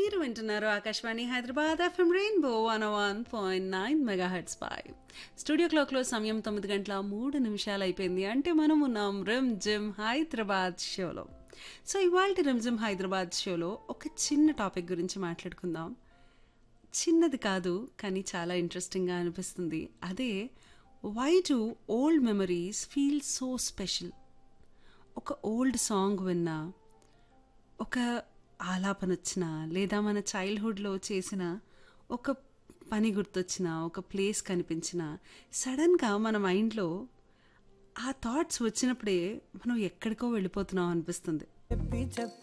మీరు వింటున్నారు Akashvani Hyderabad FM rainbow one one point nine megahertz పై స్టూడియో క్లాక్లో సమయం తొమ్మిది గంటల మూడు నిమిషాలు అయిపోయింది అంటే మనం ఉన్నాం రిమ్ జిమ్ హైదరాబాద్ షోలో సో ఇవాళ రిమ్ జిమ్ హైదరాబాద్ షోలో ఒక చిన్న టాపిక్ గురించి మాట్లాడుకుందాం చిన్నది కాదు కానీ చాలా ఇంట్రెస్టింగ్గా అనిపిస్తుంది అదే why do old memories feel so special ఒక ఓల్డ్ సాంగ్ విన్నా ఒక ఆలాపన వచ్చినా లేదా మన చైల్డ్హుడ్లో చేసిన ఒక పని గుర్తొచ్చిన ఒక ప్లేస్ కనిపించిన సడన్గా మన మైండ్లో ఆ థాట్స్ వచ్చినప్పుడే మనం ఎక్కడికో వెళ్ళిపోతున్నాం అనిపిస్తుంది చెప్పి చెప్పి